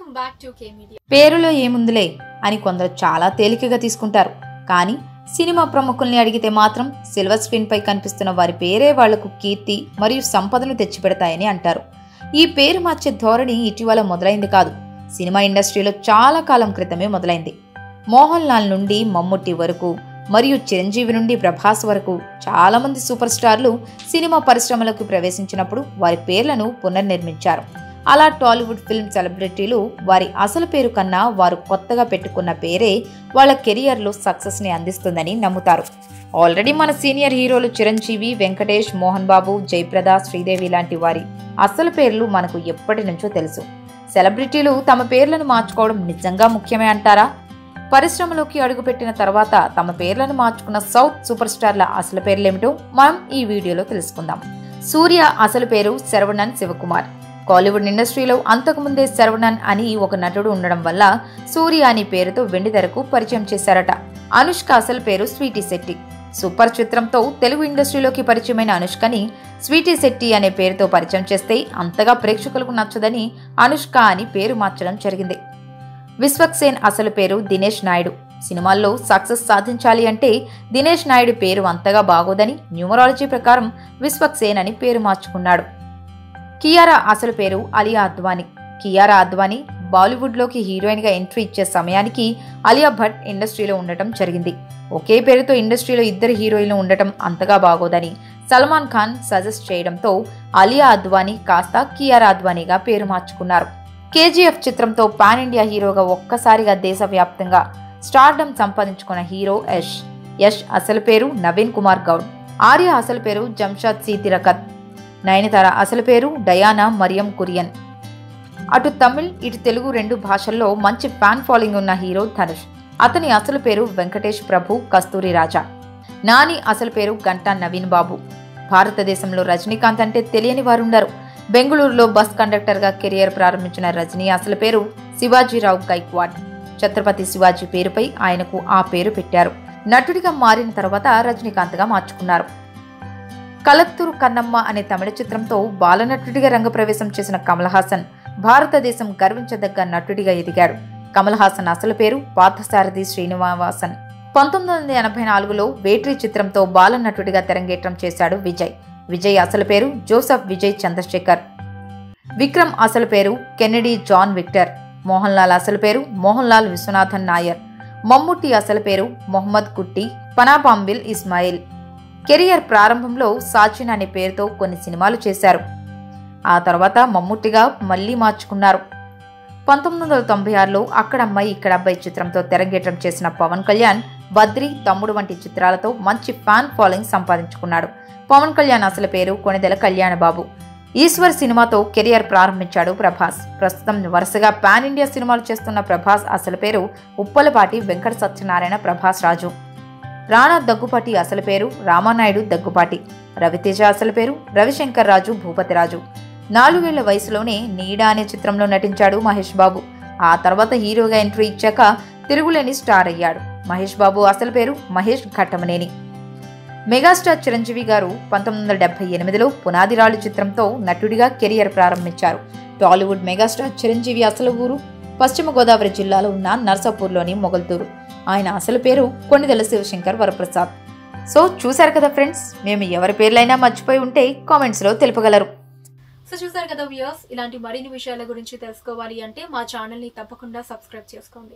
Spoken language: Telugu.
welcome back to K media పేరులో ఏముందిలే అని కొందరు చాలా తేలికగా తీసుకుంటారు కానీ సినిమా ప్రముఖుల్ని అడిగితే మాత్రం సిల్వర్ స్క్రీన్ పై కనిపిస్తున్న వారి పేరే వాళ్లకు కీర్తి మరియు సంపదను తెచ్చిపెడతాయని అంటారు ఈ పేరు మార్చే ధోరణి ఇటీవల మొదలైంది కాదు సినిమా ఇండస్ట్రీలో చాలా కాలం క్రితమే మొదలైంది మోహన్ లాల్ నుండి మమ్ముట్టి వరకు మరియు చిరంజీవి నుండి ప్రభాస్ వరకు చాలా మంది సూపర్ స్టార్లు సినిమా పరిశ్రమలకు ప్రవేశించినప్పుడు వారి పేర్లను పునర్నిర్మించారు అలా టాలీవుడ్ ఫిల్మ్ సెలబ్రిటీలు వారి అసలు పేరు కన్నా వారు కొత్తగా పెట్టుకున్న పేరే వాళ్ళ కెరియర్లో సక్సెస్ని అందిస్తుందని నమ్ముతారు ఆల్రెడీ మన సీనియర్ హీరోలు చిరంజీవి వెంకటేష్ మోహన్ బాబు జయప్రద శ్రీదేవి లాంటి వారి అసలు పేర్లు మనకు ఎప్పటి నుంచో తెలుసు సెలబ్రిటీలు తమ పేర్లను మార్చుకోవడం నిజంగా ముఖ్యమే అంటారా పరిశ్రమలోకి అడుగుపెట్టిన తర్వాత తమ పేర్లను మార్చుకున్న సౌత్ సూపర్ స్టార్ల అసలు పేర్లేమిటో మనం ఈ వీడియోలో తెలుసుకుందాం సూర్య అసలు పేరు శరవణన్ శివకుమార్ కాలీవుడ్ ఇండస్ట్రీలో అంతకుముందే శరవణన్ అని ఒక నటుడు ఉండడం వల్ల సూర్య అనే పేరుతో వెండితెరకు పరిచయం చేశారట అనుష్క అసలు పేరు స్వీటీ శెట్టి సూపర్ చిత్రంతో తెలుగు ఇండస్ట్రీలోకి పరిచయమైన అనుష్కని స్వీటీ శెట్టి అనే పేరుతో పరిచయం చేస్తే అంతగా ప్రేక్షకులకు నచ్చదని అనుష్క అని పేరు మార్చడం జరిగింది విశ్వక్సేన్ అసలు పేరు దినేష్ నాయుడు సినిమాల్లో సక్సెస్ సాధించాలి అంటే దినేష్ నాయుడు పేరు అంతగా బాగోదని న్యూమరాలజీ ప్రకారం విశ్వక్సేన్ అని పేరు మార్చుకున్నాడు కియారా అసలు పేరు అలియా అద్వానీ కియారా అద్వానీ బాలీవుడ్లోకి హీరోయిన్గా ఎంట్రీ ఇచ్చే సమయానికి అలియా భట్ ఇండస్ట్రీలో ఉండటం జరిగింది ఒకే పేరుతో ఇండస్ట్రీలో ఇద్దరు హీరోయిన్లు ఉండటం అంతగా బాగోదని సల్మాన్ ఖాన్ సజెస్ట్ చేయడంతో అలియా అద్వానీ కాస్త కియారా అద్వానీగా పేరు మార్చుకున్నారు కేజీఎఫ్ చిత్రంతో పాన్ ఇండియా హీరోగా ఒక్కసారిగా దేశవ్యాప్తంగా స్టార్డమ్ సంపాదించుకున్న హీరో యష్ యష్ అసలు పేరు నవీన్ కుమార్ గౌడ్ ఆర్య అసలు పేరు జంషాద్ సీతిరకత్ నయనతార అసలు పేరు డయానా మరియం కురియన్ అటు తమిళ్ ఇటు తెలుగు రెండు భాషల్లో మంచి ఫ్యాన్ ఫాలోయింగ్ ఉన్న హీరో ధనుష్ అతని అసలు పేరు వెంకటేష్ ప్రభు కస్తూరి రాజా నాని అసలు పేరు గంటా నవీన్ బాబు భారతదేశంలో రజనీకాంత్ అంటే తెలియని వారుండరు బెంగళూరులో బస్ కండక్టర్గా కెరియర్ ప్రారంభించిన రజనీ అసలు పేరు శివాజీరావు గైక్వాడ్ ఛత్రపతి శివాజీ పేరుపై ఆయనకు ఆ పేరు పెట్టారు నటుడిగా మారిన తర్వాత రజనీకాంత్గా మార్చుకున్నారు కలత్తూరు కన్నమ్మ అనే తమిళ చిత్రంతో బాలనటుడిగా రంగప్రవేశం చేసిన కమల్ హాసన్ భారతదేశం గర్వించదగ్గ నటుడిగా ఎదిగాడు కమల్ హాసన్ అసలు పేరు పార్థసారథి శ్రీనివాసన్ పంతొమ్మిది వందల ఎనభై నాలుగులో వేట్రీ చిత్రంతో బాలనటుడిగా తెరంగేట్రం చేశాడు విజయ్ విజయ్ అసలు పేరు జోసఫ్ విజయ్ చంద్రశేఖర్ విక్రమ్ అసలు పేరు Kennedy John Victor Mohan Lal అసలు పేరు మోహన్ లాల్ విశ్వనాథన్ నాయర్ మమ్ముట్టి అసలు పేరు మొహమ్మద్ కుట్టి పనాపాంబిల్ ఇస్మాయిల్ కెరియర్ ప్రారంభంలో సాచిన్ అనే పేరుతో కొన్ని సినిమాలు చేశారు ఆ తర్వాత మమ్ముట్టిగా మళ్లీ మార్చుకున్నారు పంతొమ్మిది వందల తొంభై ఆరులో అక్కడ అమ్మాయి ఇక్కడ అబ్బాయి చిత్రంతో తెరంగేట్రం చేసిన పవన్ కళ్యాణ్ బద్రి తమ్ముడు వంటి చిత్రాలతో మంచి ఫ్యాన్ ఫాలోయింగ్ సంపాదించుకున్నాడు పవన్ కళ్యాణ్ అసలు పేరు కొణిదెల కళ్యాణబాబు ఈశ్వర్ సినిమాతో కెరియర్ ప్రారంభించాడు ప్రభాస్ ప్రస్తుతం వరుసగా పాన్ ఇండియా సినిమాలు చేస్తున్న ప్రభాస్ అసలు పేరు ఉప్పలపాటి వెంకట సత్యనారాయణ ప్రభాస్ రాజు రాణా దగ్గుపాటి అసలు పేరు రామానాయుడు దగ్గుపాటి రవితేజ అసలు పేరు రవిశంకర్ రాజు భూపతిరాజు నాలుగేళ్ల వయసులోనే నీడా అనే చిత్రంలో నటించాడు మహేష్ బాబు ఆ తర్వాత హీరోగా ఎంట్రీ ఇచ్చాక తిరుగులేని స్టార్ అయ్యాడు మహేష్ బాబు అసలు పేరు మహేష్ ఘట్టమనేని మెగాస్టార్ చిరంజీవి గారు పంతొమ్మిది వందల డెబ్బై ఎనిమిదిలో పునాదిరాళ్ళు చిత్రంతో నటుడిగా కెరియర్ ప్రారంభించారు టాలీవుడ్ మెగాస్టార్ చిరంజీవి అసలు ఊరు పశ్చిమ గోదావరి జిల్లాలో ఉన్న నర్సాపూర్లోని మొగల్తూరు ఆయన అసలు పేరు కొన్నిదెల శివశంకర్ వరప్రసాద్ సో చూశారు కదా ఫ్రెండ్స్ మేము ఎవరి పేర్లైనా మర్చిపోయి ఉంటే కామెంట్స్లో తెలుపగలరు సో చూసారు కదా వ్యూయర్స్ ఇలాంటి మరిన్ని విషయాల గురించి తెలుసుకోవాలి అంటే మా ఛానల్ ని తప్పకుండా సబ్స్క్రైబ్ చేసుకోండి